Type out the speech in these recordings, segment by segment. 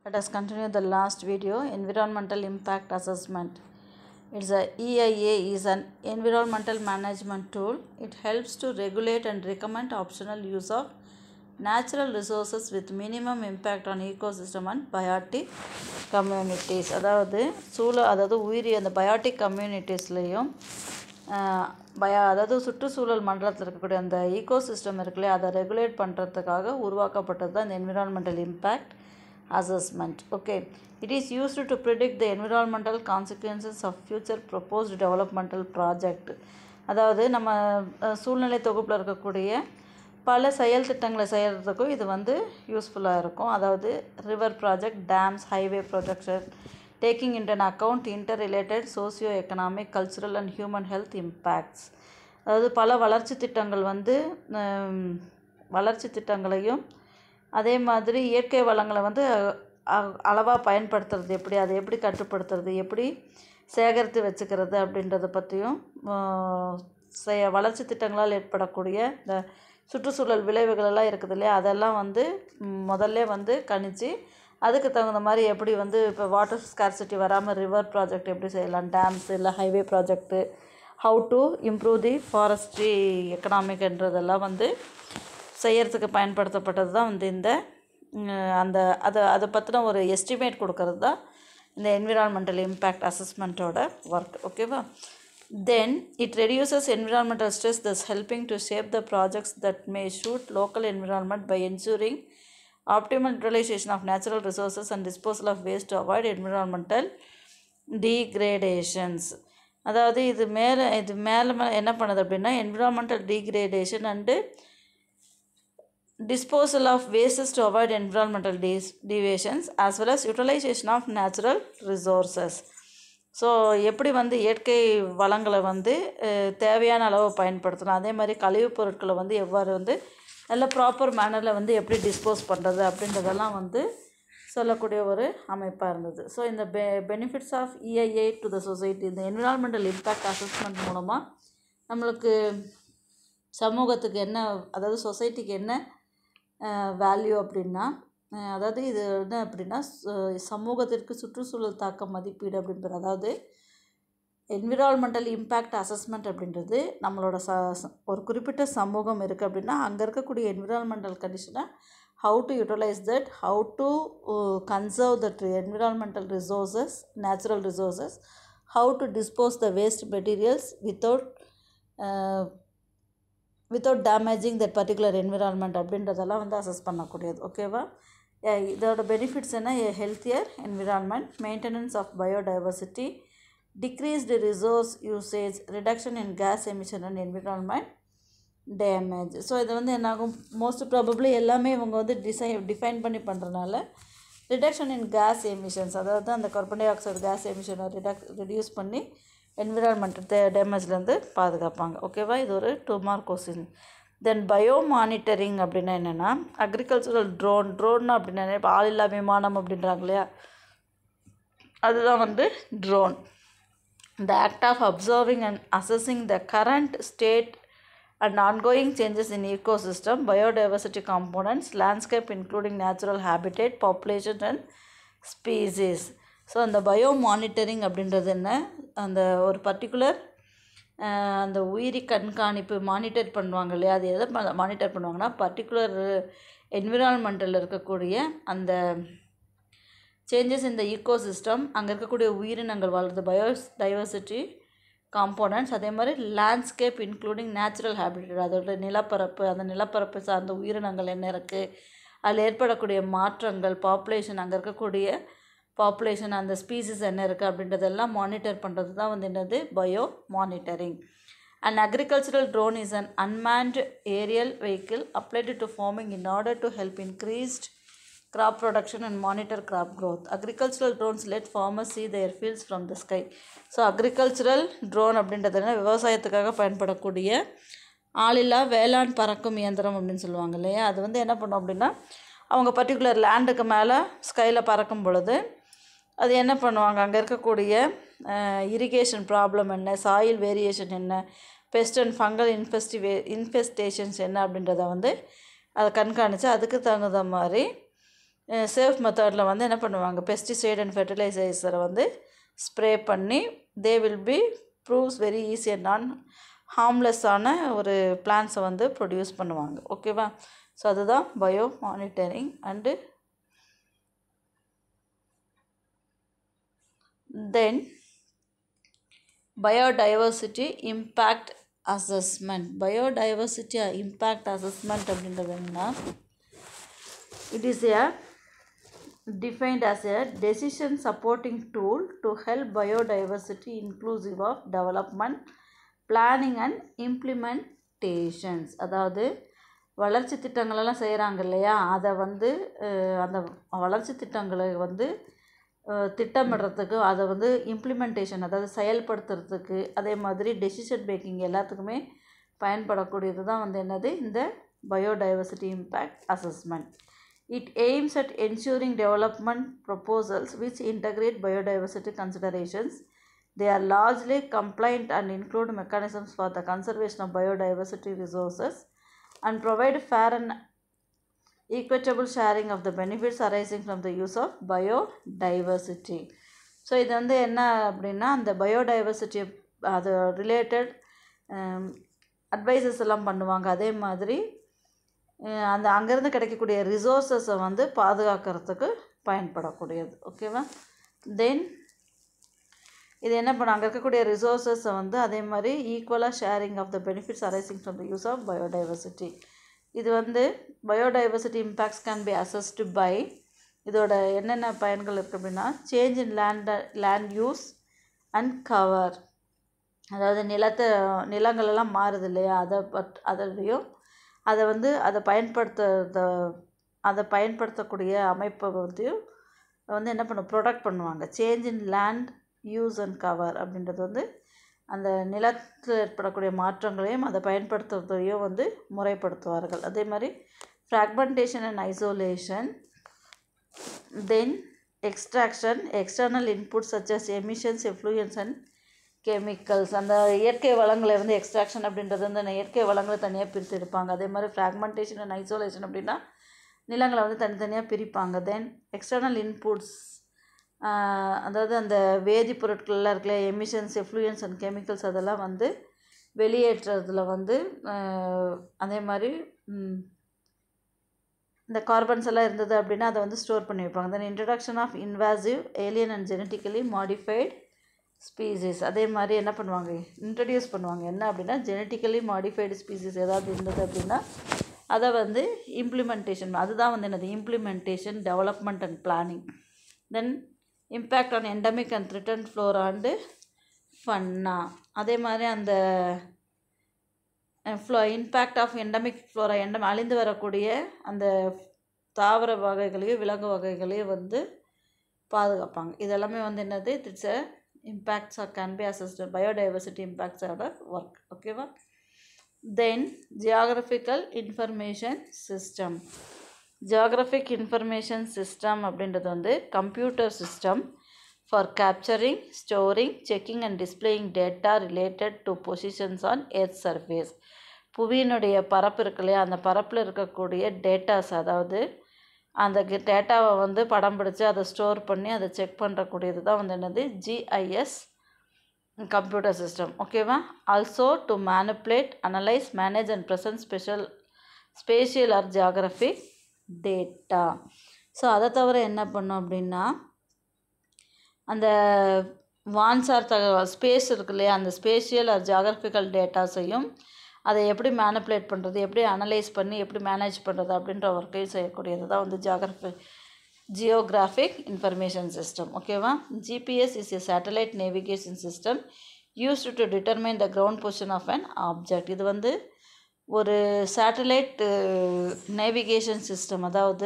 Let us continue the last video environmental impact assessment. It's a EIA is an environmental management tool. It helps to regulate and recommend optional use of natural resources with minimum impact on ecosystem and biotic communities. அதாவது சூழ அதாவது உயிரி அந்த biotic கம்யூனிட்டிஸ்லேயும் bio அதாவது சுற்றுச்சூழல் மண்டலத்தில் இருக்கக்கூடிய அந்த ஈகோசிஸ்டம் இருக்குல்லையா அதை ரெகுலேட் பண்ணுறதுக்காக உருவாக்கப்பட்டது தான் இந்த environmental impact assessment okay it is used to predict the environmental consequences of future proposed developmental project அதாவது நம்ம அஹ், சூழ்நிலை தொகுப்பில் இருக்கக்கூடிய பல செயல் திட்டங்களை செய்கிறதுக்கும் இது வந்து யூஸ்ஃபுல்லாக இருக்கும் அதாவது river project dams highway projection taking into account interrelated socio economic cultural and human health impacts அதாவது பல வளர்ச்சி திட்டங்கள் வந்து ஹம், வளர்ச்சி திட்டங்களையும் அதே மாதிரி இயற்கை வளங்களை வந்து அளவாக பயன்படுத்துறது எப்படி அதை எப்படி கட்டுப்படுத்துறது எப்படி சேகரித்து வச்சுக்கிறது அப்படின்றத பற்றியும் செய வளர்ச்சி திட்டங்களால் ஏற்படக்கூடிய இந்த சுற்றுச்சூழல் விளைவுகள் எல்லாம் இருக்குது இல்லையா அதெல்லாம் வந்து ம், முதல்ல வந்து கணிச்சு அதுக்கு தகுந்த மாதிரி எப்படி வந்து இப்போ வாட்டர் ஸ்கார்சிட்டி வராமல் ரிவர் ப்ராஜெக்ட் எப்படி செய்யலாம் டேம்ஸ் இல்லை highway project how to improve the forestry எக்கனாமிக்ன்றதெல்லாம் வந்து செய்யறதுக்கு பயன்படுத்தப்பட்டது தான் வந்து இந்த ம், அந்த அதை அதை பற்றின ஒரு எஸ்டிமேட் கொடுக்கறது தான் இந்த என்விரான்மெண்டல் இம்பேக்ட் அசஸ்மெண்ட்டோட ஒர்க் ஓகேவா then it reduces environmental stress thus helping to shape the projects that may shoot local environment by ensuring optimal utilization of natural resources and disposal of waste to avoid environmental degradations அதாவது இது மேலே இது மேலே மேலே என்ன பண்ணுது அப்படின்னா environmental degradation and disposal of wastes to avoid environmental de- deviations as well as utilization of natural resources so எப்படி வந்து இயற்கை வளங்களை வந்து அஹ், தேவையான அளவு பயன்படுத்தணும் அதே மாதிரி கழிவுப் பொருட்களை வந்து எவ்வாறு வந்து நல்ல ப்ராப்பர் மேனரில் வந்து எப்படி டிஸ்போஸ் பண்ணுறது அப்படின்றதெல்லாம் வந்து சொல்லக்கூடிய ஒரு அமைப்பாக இருந்தது ஸோ இந்த பெ benefits of EIA to the society இந்த என்விரான்மெண்டல் இம்பேக்ட் அசஸ்மெண்ட் மூலமாக நம்மளுக்கு சமூகத்துக்கு என்ன அதாவது சொசைட்டிக்கு என்ன வேல்யூ அப்படின்னா அஹ் அதாவது இது என்ன அப்படின்னா ச- சமூகத்திற்கு சுற்றுச்சூழல் தாக்க மதிப்பீடு அப்படின்றது அதாவது என்விரான்மெண்டல் இம்பேக்ட் அசஸ்மெண்ட் அப்படின்றது நம்மளோட ச ச- ஒரு குறிப்பிட்ட சமூகம் இருக்குது அப்படின்னா அங்கே இருக்கக்கூடிய என்விரான்மெண்டல் கண்டிஷனை how to utilize that how to conserve that environmental resources natural resources how to dispose the waste materials without without damaging that particular environment அப்படின்றதெல்லாம் வந்து அசஸ் பண்ணக்கூடியது ஓகேவா அஹ் இதோட பெனிஃபிட்ஸ் என்ன healthier environment maintenance of biodiversity decreased resource usage reduction in gas emission and environment damage so இது வந்து என்னாகும் most probably எல்லாமே இவங்க வந்து டிசைன் டிஃபைன் பண்ணி பண்ணுறனால ரிடக்ஷன் இன் கேஸ் எமிஷன்ஸ் அதாவது அந்த கார்பன் டை ஆக்சைடு கேஸ் எமிஷனை ரிடக் ரெடியூஸ் பண்ணி என்விரான்மெண்ட் டேமேஜ்லேருந்து பாதுகாப்பாங்க ஓகேவா இது ஒரு two mark question then biomonitoring அப்படின்னா என்னென்னா அக்ரிகல்ச்சரல் ட்ரோன் ட்ரோன் அப்படின்னா என்ன? இப்போ ஆளில்லா விமானம் அப்படின்றாங்க இல்லையா அதுதான் வந்து drone the act of observing and assessing the current state and ongoing changes in ecosystem biodiversity components landscape including natural habitat population and species so அந்த பயோ மானிட்டரிங் அப்படின்றது என்ன அந்த ஒரு பர்டிகுலர் அந்த உயிரி கண்காணிப்பு மானிட்டர் பண்ணுவாங்க இல்லையா அது எதை மானிட்டர் பண்ணுவாங்கன்னா பர்டிகுலர் என்விரான்மெண்ட்டில் இருக்கக்கூடிய அந்த சேஞ்சஸ் இந்த ecosystem அங்கே இருக்கக்கூடிய உயிரினங்கள் வாழ்றது பயோ டைவர்சிட்டி காம்போனன்ட்ஸ் அதே மாதிரி லேண்ட்ஸ்கேப் இன்க்ளூடிங் நேச்சுரல் ஹேபிட்டட் அதோட நிலப்பரப்பு அந்த நிலப்பரப்பு சார்ந்த உயிரினங்கள் என்ன இருக்குது அதில் ஏற்படக்கூடிய மாற்றங்கள் பாப்புலேஷன் அங்கே இருக்கக்கூடிய பாப்புலேஷன் அந்த ஸ்பீசிஸ் என்ன இருக்குது அப்படின்றதெல்லாம் மானிட்டர் பண்ணுறது தான் வந்து என்னது biomonitoring An agricultural drone is an unmanned aerial vehicle applied to farming in order to help increased crop production and monitor crop growth. Agricultural drones let farmers see their fields from the sky. So agricultural drone அப்படின்றது என்ன விவசாயத்துக்காக பயன்படக்கூடிய ஆளில்லா வேளாண் பறக்கும் இயந்திரம் அப்படின்னு சொல்லுவாங்க இல்லையா அது வந்து என்ன பண்ணும் அப்படின்னா அவங்க பர்டிகுலர் லேண்டுக்கு மேலே ஸ்கையில் பறக்கும் பொழுது அது என்ன பண்ணுவாங்க அங்கே இருக்கக்கூடிய இரிகேஷன் ப்ராப்ளம் என்ன சாயில் வேரியேஷன் என்ன பெஸ்ட் அண்ட் ஃபங்கல் இன்ஃபெஸ்டிவே இன்ஃபெஸ்டேஷன்ஸ் என்ன அப்படின்றத வந்து அதை கண்காணித்து அதுக்கு தகுந்த மாதிரி சேஃப் மெத்தடில் வந்து என்ன பண்ணுவாங்க பெஸ்டிசைட் அண்ட் ஃபெர்டிலைசர்ஸரை வந்து ஸ்ப்ரே பண்ணி they will be proves very easy and non ஹார்ம்லெஸ்ஸான ஒரு பிளான்ஸை வந்து ப்ரொடியூஸ் பண்ணுவாங்க ஓகேவா ஸோ அதுதான் bio monitoring and then biodiversity impact assessment biodiversity impact assessment அப்படின்றது என்னன்னா it is a defined as a decision supporting tool to help biodiversity inclusive of development planning and implementations அதாவது வளர்ச்சி திட்டங்களெல்லாம் செய்கிறாங்க இல்லையா அதை வந்து அஹ், அந்த வளர்ச்சி திட்டங்களை வந்து அஹ், திட்டமிடுறதுக்கு அதை வந்து இம்ப்ளிமெண்டேஷன் அதாவது செயல்படுத்துறதுக்கு அதே மாதிரி டெசிஷன் மேக்கிங் எல்லாத்துக்குமே பயன்படக்கூடியது தான் வந்து என்னது இந்த biodiversity impact assessment It aims at ensuring development proposals which integrate biodiversity considerations. They are largely compliant and include mechanisms for the conservation of biodiversity resources and provide fair and equitable sharing of the benefits arising from the use of biodiversity. So இது வந்து என்ன அப்படின்னா அந்த biodiversity அது related advices எல்லாம் பண்ணுவாங்க அதே மாதிரி அஹ் அந்த அங்கேருந்து கிடைக்கக்கூடிய ரிசோர்ஸஸை வந்து பாதுகாக்கிறதுக்கு பயன்படக்கூடியது ஓகேவா தென் இது என்ன பண்ண அங்கே இருக்கக்கூடிய ரிசோர்ஸஸை வந்து அதே மாதிரி ஈக்குவலாக sharing of the benefits arising from the use of biodiversity இது வந்து biodiversity impacts can be assessed by இதோட என்னென்ன பயன்கள் இருக்குது அப்படின்னா change in land land use and cover அதாவது நிலத்தை நிலங்கள் எல்லாம் மாறுது இல்லையா அதை பட் அதோடையும் அதை வந்து அதை பயன்படுத்த அதை பயன்படுத்தக்கூடிய அமைப்பை வந்து வந்து என்ன பண்ணும் ப்ரொடக்ட் பண்ணுவாங்க change in land use and cover அப்படின்றது வந்து அந்த நிலத்தில் ஏற்படக்கூடிய மாற்றங்களையும் அதை பயன்படுத்துவதையும் வந்து முறைப்படுத்துவார்கள் அதே மாதிரி fragmentation and isolation then extraction external inputs such as emissions effluents and chemicals அந்த இயற்கை வளங்களை வந்து எக்ஸ்ட்ராக்ஷன் அப்படின்றது வந்து அந்த இயற்கை வளங்களை தனியாக பிரித்து எடுப்பாங்க அதே மாதிரி ஃப்ராக்மெண்டேஷன் அண்ட் ஐசோலேஷன் அப்படின்னா நிலங்களை வந்து தனித்தனியாக பிரிப்பாங்க தென் எக்ஸ்டர்னல் இன்புட்ஸ் அதாவது அந்த வேதிப்பொருட்கள்லாம் இருக்குல்ல எமிஷன்ஸ் எஃப்ளூயன்ஸ் அண்ட் கெமிக்கல்ஸ் அதெல்லாம் வந்து வெளியேற்றுறதுல வந்து ஆஹ், அதே மாதிரி ம், இந்த கார்பன்ஸ் எல்லாம் இருந்தது அப்படின்னா அதை வந்து ஸ்டோர் பண்ணி வைப்பாங்க then introduction of invasive alien and genetically modified species அதே மாதிரி என்ன பண்ணுவாங்க இன்ட்ரடியூஸ் பண்ணுவாங்க என்ன அப்படின்னா ஜெனட்டிக்கலி மாடிஃபைடு ஸ்பீசிஸ் ஏதாவது இருந்தது அப்படின்னா அதை வந்து இம்ப்ளிமெண்டேஷன் அதுதான் வந்து என்னது implementation development and planning then impact on endemic and threatened flora and fauna அதே மாதிரி அந்த ஃப்ளோ இம்பேக்ட் ஆஃப் எண்டமிக் ஃப்ளோரா எண்டம் அழிந்து வரக்கூடிய அந்த தாவர வகைகளையும் விலங்கு வகைகளையும் வந்து பாதுகாப்பாங்க இதெல்லாமே வந்து என்னது it's a impacts or can be assessed biodiversity impacts ஓட ஒர்க் ஓகேவா then geographical information system geographic information system அப்படின்றது வந்து computer system for capturing storing checking and displaying data related to positions on earth surface புவியினுடைய பரப்பு இருக்கு இல்லையா அந்த பரப்பில் இருக்கக்கூடிய டேட்டாஸ் அதாவது அந்த டேட்டாவை வந்து படம் பிடிச்சு அதை ஸ்டோர் பண்ணி அதை செக் பண்ணுறக்கூடியது தான் வந்து என்னது ஜிஐஎஸ் கம்ப்யூட்டர் சிஸ்டம் ஓகேவா also to manipulate analyse manage and present special spatial or geographic data so அதை தவிர என்ன பண்ணோம் அப்படின்னா அந்த வான்சார் தகவல் ஸ்பேஸ் இருக்கு இல்லையா அந்த ஸ்பேஷியல் ஆர் ஜியாகிரபிக்கல் டேட்டாஸையும் அதை எப்படி மேனிப்புலேட் பண்ணுறது எப்படி அனலைஸ் பண்ணி எப்படி மேனேஜ் பண்ணுறது அப்படின்ற ஒர்க்கையும் செய்யக்கூடியது தான் வந்து ஜியாகிரபி ஜியோகிராஃபிக் இன்ஃபர்மேஷன் சிஸ்டம் ஓகேவா GPS is a satellite navigation system used to determine the ground position of an object இது வந்து ஒரு சேட்டலைட் நேவிகேஷன் சிஸ்டம் அதாவது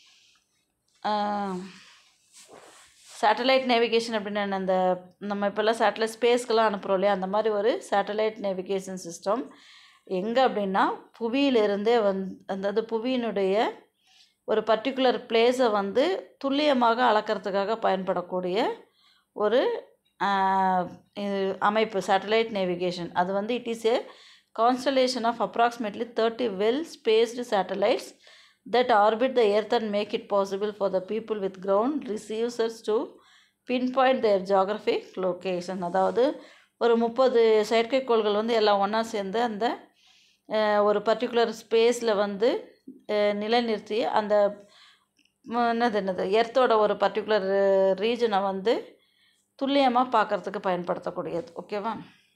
சேட்டலைட் நேவிகேஷன் அப்படின்னு அந்த நம்ம இப்போல்லாம் சேட்டலைட் ஸ்பேஸ்க்கெல்லாம் அனுப்புகிறோம் இல்லையா அந்த மாதிரி ஒரு சேட்டலைட் நேவிகேஷன் சிஸ்டம் எங்கே அப்படின்னா புவியிலிருந்தே வந் அதாவது புவியினுடைய ஒரு பர்டிகுலர் பிளேஸை வந்து துல்லியமாக அளக்கிறதுக்காக பயன்படக்கூடிய ஒரு ஆஹ், இது அமைப்பு சேட்டலைட் நேவிகேஷன் அது வந்து it is a constellation of approximately thirty well spaced satellites that orbit the earth and make it possible for the people with ground receivers to pinpoint their geographic location அதாவது ஒரு முப்பது செயற்கைக்கோள்கள் வந்து எல்லாம் ஒன்றா சேர்ந்து அந்த அஹ், ஒரு பர்டிகுலர் ஸ்பேஸில் வந்து அஹ், நிலைநிறுத்தி அந்த ம, என்னது என்னது எர்த்தோட ஒரு பர்டிகுலர் ரீஜனை வந்து துல்லியமாக பார்க்கறதுக்கு பயன்படுத்தக்கூடியது ஓகேவா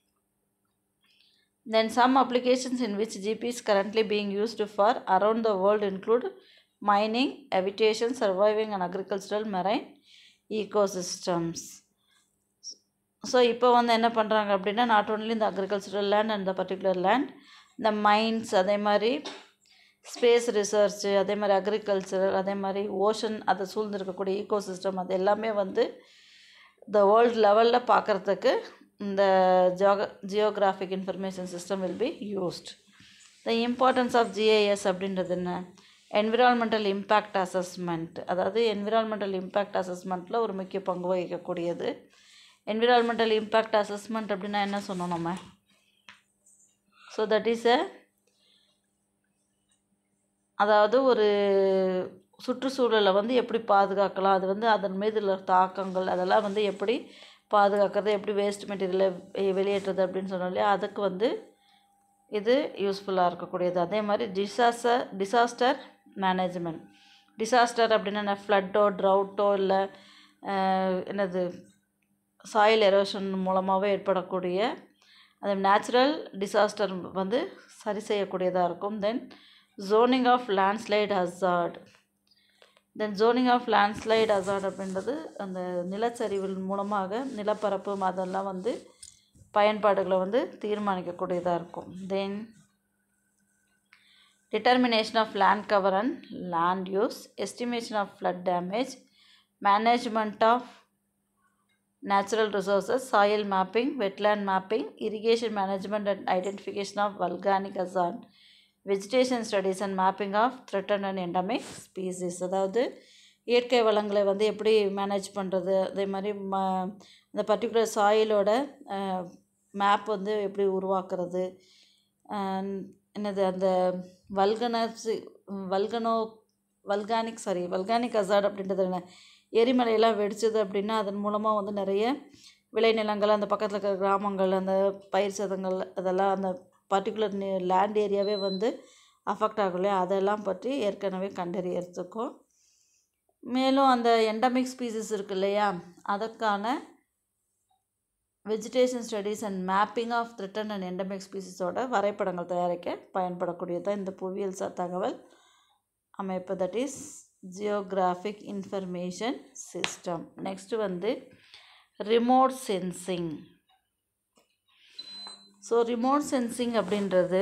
Then some applications in which GP is currently being used for around the world include mining, aviation, surviving and agricultural marine ecosystems. So இப்போ வந்து என்ன பண்ணுறாங்க அப்படின்னா நாட் ஓன்லி இந்த agricultural land and the particular land இந்த mines அதே மாதிரி space research அதே மாதிரி அக்ரிகல்ச்சரல் அதே மாதிரி ஓஷன் அதை சூழ்ந்து இருக்கக்கூடிய ஈகோசிஸ்டம் அது எல்லாமே வந்து த வேர்ல்ட் லெவலில் பார்க்குறதுக்கு இந்த ஜியோக geographic information system will be used the importance of GIS அப்படின்றது என்ன என்விரான்மெண்டல் இம்பேக்ட் அசஸ்மெண்ட் அதாவது என்விரான்மெண்டல் இம்பேக்ட் அசஸ்மெண்ட்டில் ஒரு முக்கிய பங்கு வகிக்கக்கூடியது என்விரான்மெண்டல் இம்பேக்ட் அசஸ்மெண்ட் அப்படின்னா என்ன சொன்னோம் நம்ம ஸோ தட் இஸ் எ அதாவது ஒரு சுற்றுச்சூழலை வந்து எப்படி பாதுகாக்கலாம் அது வந்து அதன் மீது உள்ள தாக்கங்கள் அதெல்லாம் வந்து எப்படி பாதுகாக்கிறது எப்படி வேஸ்ட் மெட்டீரியலை வெளியேற்றுறது அப்படின்னு சொன்னோம் இல்லையா அதுக்கு வந்து இது யூஸ்ஃபுல்லாக இருக்கக்கூடியது அதே மாதிரி டிசாஸ்டர் டிசாஸ்டர் மேனேஜ்மெண்ட் டிசாஸ்டர் அப்படின்னா ஃப்ளட்டோ ட்ரவுட்டோ இல்லை என்னது சாயில் எரோஷன் மூலமாகவே ஏற்படக்கூடிய அந்த நேச்சுரல் டிசாஸ்டர் வந்து சரி செய்யக்கூடியதாக இருக்கும் then zoning of landslide hazard then zoning of landslide hazard அப்படின்றது அந்த நிலச்சரிவு மூலமாக நிலப்பரப்பு அதெல்லாம் வந்து பயன்பாடுகளை வந்து தீர்மானிக்கக்கூடியதாக இருக்கும் தென் determination of land cover and land use estimation of flood damage management of natural resources soil mapping wetland mapping irrigation management and identification of volcanic hazard vegetation studies and mapping of threatened and endemic species அதாவது இயற்கை வளங்களை வந்து எப்படி manage பண்ணுறது அதே மாதிரி ம இந்த பர்டிகுலர் சாயிலோட மேப் வந்து எப்படி உருவாக்குறது அஹ் என்னது அந்த வல்கனசி volcano volcanic sorry volcanic hazard அப்படின்றது என்ன எரிமலையெல்லாம் வெடிச்சது அப்படின்னா அதன் மூலமாக வந்து நிறைய விளைநிலங்கள் அந்த பக்கத்தில் இருக்கிற கிராமங்கள் அந்த பயிர் சேதங்கள் அதெல்லாம் அந்த பர்டிகுலர் லேண்ட் ஏரியாவே வந்து அஃபெக்ட் ஆகும் இல்லையா அதெல்லாம் பற்றி ஏற்கனவே கண்டறியறதுக்கும் மேலும் அந்த எண்டமிக் ஸ்பீசிஸ் இருக்கு இல்லையா அதற்கான vegetation studies and mapping of threatened and endemic ஸ்பீசிஸோட வரைபடங்கள் தயாரிக்க பயன்படக்கூடியது இந்த புவியியல் ச- தகவல் அமைப்பு that is geographic information system next வந்து remote sensing so remote sensing அப்படின்றது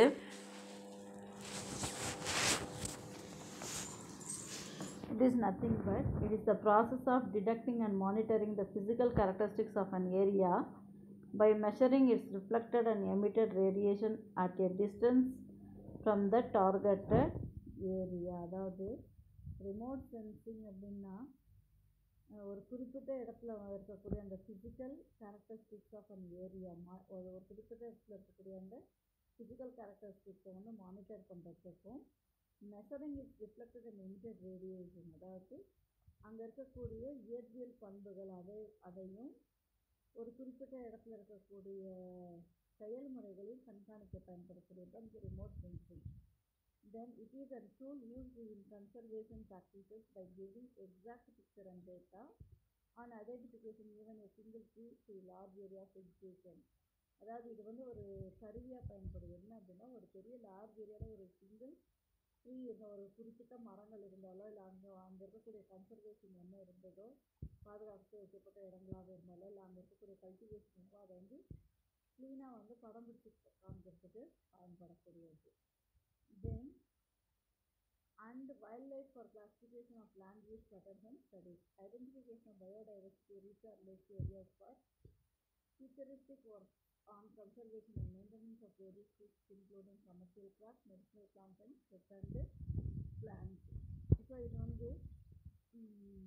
It is nothing but it is the process of detecting and monitoring the physical characteristics of an area by measuring its reflected and emitted radiation at a distance from the targeted area அதாவது remote sensing அப்படின்னா அஹ், ஒரு குறிப்பிட்ட இடத்துல இருக்கக்கூடிய அந்த physical characteristics of an area ஒரு ஒரு குறிப்பிட்ட இடத்துல இருக்கக்கூடிய அந்த ஃபிசிக்கல் கேரக்டரிஸ்டிக்ஸை வந்து மானிட்டர் பண்ணுறதுக்கும் measuring is reflected and emitted radiation அதாவது அங்கே இருக்கக்கூடிய இயற்பியல் பண்புகள் அதை அதையும் ஒரு குறிப்பிட்ட இடத்துல இருக்கக்கூடிய செயல்முறைகளையும் கண்காணிக்க பயன்படக்கூடியது தான் இந்த remote sensing then it is a tool used in conservation practices by giving exact picture and data on identification even a single tree to large area of vegetation அதாவது இது வந்து ஒரு கருவியாக பயன்படுது என்ன அப்படின்னா ஒரு பெரிய லார்ஜ் ஏரியாவில் ஒரு சிங்கிள் ட்ரீ இருந்த ஒரு குறிப்பிட்ட மரங்கள் இருந்தாலோ இல்லை அங்கே அங்கே இருக்கக்கூடிய கன்சர்வேஷன் என்ன இருந்ததோ பாதுகாப்பு வைக்கப்பட்ட இடங்களாக இருந்தாலோ இல்லை அங்கே இருக்கக்கூடிய கல்டிவேஷன் இருக்கோ அதை வந்து க்ளீனாக வந்து படம் பிடிச்சி காமிக்கிறதுக்கு பயன்படக்கூடியது then and wildlife for classification of land use patterns and studies. Identification of biodiversity, research areas for futuristic work on conservation and maintenance of various species including commercial crops, medicinal plants and threatened plants. So இது வந்து ம்,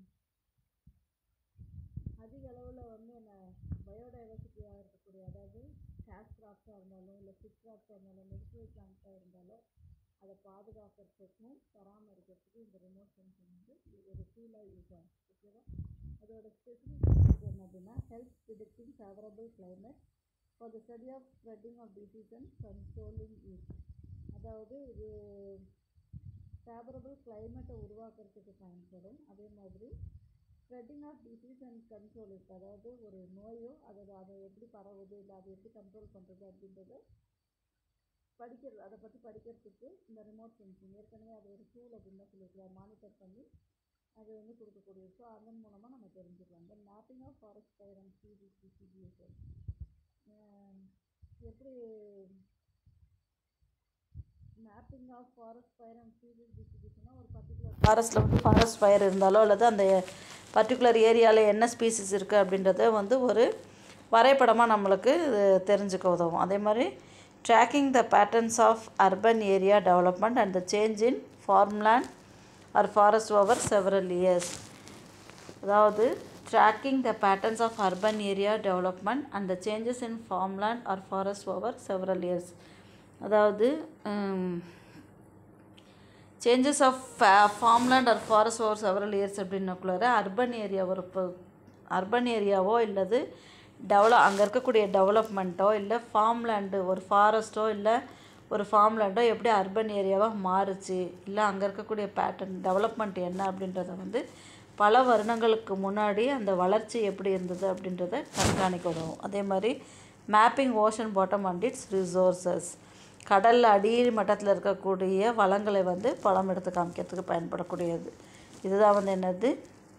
அதிக அளவில் வந்து என்ன பயோடைவர்சிட்டியாக இருக்கக்கூடிய அதாவது cash கிராப்ஸாக இருந்தாலும் இல்லை ஃபிஷ் கிராப்ஸாக இருந்தாலும் மெடிசனல் பிளான்ஸாக இருந்தாலும் அதை பாதுகாக்கிறதுக்கும் பராமரிக்கிறதுக்கும் இந்த ரிமோட் சென்சிங் வந்து ஒரு டூலாக யூஸ் ஆகும் ஓகேவா அதோட ஸ்பெசிஃபிக் என்ன அப்படின்னா health predicting favourable climate for the study of spreading of disease and controlling it அதாவது இது ஃபேவரபிள் கிளைமேட்டை உருவாக்குறதுக்கு பயன்படும் அதே மாதிரி spreading of disease and control it அதாவது ஒரு நோயோ அதை அதை எப்படி பரவுது இல்லை அதை எப்படி கண்ட்ரோல் பண்ணுறது அப்படின்றத படிக்கிறது அதை பற்றி படிக்கிறதுக்கு இந்த ரிமோட் சென்சிங் ஏற்கனவே அது ஒரு டூல் அப்படின்னு தான் சொல்லியிருக்கலாம் மானிட்டர் பண்ணி அது வந்து கொடுக்கக்கூடியது ஸோ அதன் மூலமாக நம்ம தெரிஞ்சுக்கலாம் then mapping of forest fire and CDC CBSL எப்படி mapping of forest fire and serious டிஸ்ட்ரிபியூஷனாக ஒரு பர்டிகுலர் ஃபாரஸ்ட்டில் வந்து ஃபாரஸ்ட் ஃபயர் இருந்தாலோ அல்லது அந்த பர்டிகுலர் ஏரியாவில் என்ன ஸ்பீசிஸ் இருக்குது அப்படின்றத வந்து ஒரு வரைபடமாக நம்மளுக்கு இது தெரிஞ்சுக்க உதவும் அதே மாதிரி tracking the patterns of urban area development and the change in farmland or forest over several years அதாவது tracking the patterns of urban area development and the changes in farmland or forest over several years அதாவது changes of farmland or forest over several years அப்படின்னக்குள்ளார urban area ஒரு urban ஏரியாவோ இல்லது develop அங்கே இருக்கக்கூடிய டெவலப்மெண்ட்டோ இல்லை ஃபார்ம்லேண்டு ஒரு ஃபாரஸ்ட்டோ இல்லை ஒரு ஃபார்ம்லேண்டோ எப்படி அர்பன் ஏரியாவாக மாறுச்சு இல்லை அங்கே இருக்கக்கூடிய பேட்டர்ன் டெவலப்மெண்ட் என்ன அப்படின்றத வந்து பல வருடங்களுக்கு முன்னாடி அந்த வளர்ச்சி எப்படி இருந்தது அப்படின்றத கண்காணிக்க உதவும் அதே மாதிரி mapping ocean bottom and its resources கடல் அடி மட்டத்தில் இருக்கக்கூடிய வளங்களை வந்து படம் எடுத்து காமிக்கிறதுக்கு பயன்படக்கூடியது இதுதான் வந்து என்னது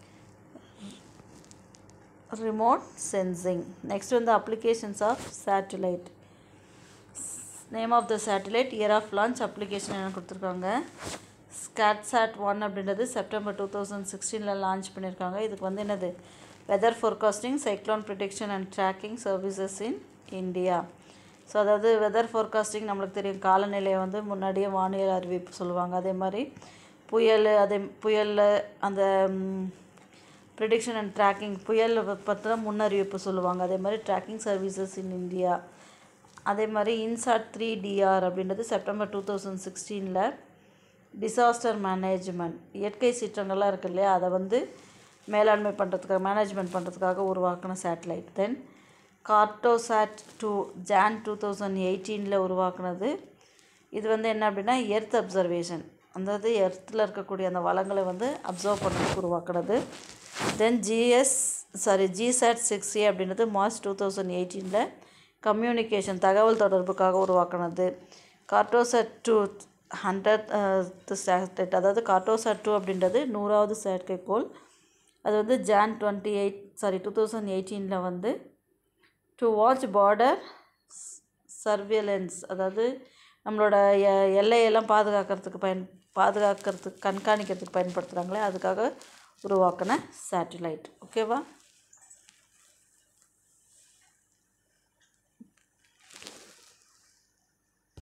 ரிமோட் சென்சிங் நெக்ஸ்ட் வந்து applications of satellite name of the satellite year of launch application என்ன கொடுத்துருக்காங்க ஸ்கேட்சாட் ஒன் அப்படின்றது செப்டம்பர் டூ தௌசண்ட் சிக்ஸ்டீனில் லான்ச் பண்ணியிருக்காங்க இதுக்கு வந்து என்னது weather forecasting cyclone prediction and tracking services in India so அதாவது வெதர் ஃபோர்காஸ்டிங் நம்மளுக்கு தெரியும் காலநிலையை வந்து முன்னாடியே வானிலை அறிவிப்பு சொல்லுவாங்க அதே மாதிரி புயல் அதே புயலில் அந்த ப்ரிடிக்ஷன் அண்ட் ட்ராக்கிங் புயல் பற்றின முன்னறிவிப்பு சொல்லுவாங்க அதே மாதிரி ட்ராக்கிங் சர்வீசஸ் இன் இந்தியா அதே மாதிரி இன்சாட் த்ரீ டிஆர் அப்படின்றது செப்டம்பர் டூ தௌசண்ட் சிக்ஸ்டீனில் டிசாஸ்டர் மேனேஜ்மெண்ட் இயற்கை சீற்றங்கள்லாம் இருக்கு இல்லையா அதை வந்து மேலாண்மை பண்ணுறதுக்காக மேனேஜ்மெண்ட் பண்ணுறதுக்காக உருவாக்கின satellite then Cartosat two Jan two thousand எயிட்டீனில் உருவாக்குனது இது வந்து என்ன அப்படின்னா எர்த் அப்சர்வேஷன் அதாவது எர்த்தில் இருக்கக்கூடிய அந்த வளங்களை வந்து அப்சர்வ் பண்ணுறதுக்கு உருவாக்குனது then GS sorry GSAT six A அப்படின்றது மார்ச் டூ தௌசண்ட் எயிட்டீனில் கம்யூனிகேஷன் தகவல் தொடர்புக்காக உருவாக்குனது கார்டோசாட் டூ ஹண்ட்ரட் சேட்டலைட் அதாவது கார்டோசாட் டூ அப்படின்றது நூறாவது செயற்கைக்கோள் அது வந்து Jan twenty eight sorry two thousand எயிட்டீனில் வந்து டு வாட்ச் பார்டர் சர்வேலன்ஸ் அதாவது நம்மளோட எ எல்லையெல்லாம் பாதுகாக்கிறதுக்கு பயன் பாதுகாக்கிறதுக்கு கண்காணிக்கிறதுக்கு பயன்படுத்துகிறாங்களே அதுக்காக உருவாக்கின சேட்டிலைட் ஓகேவா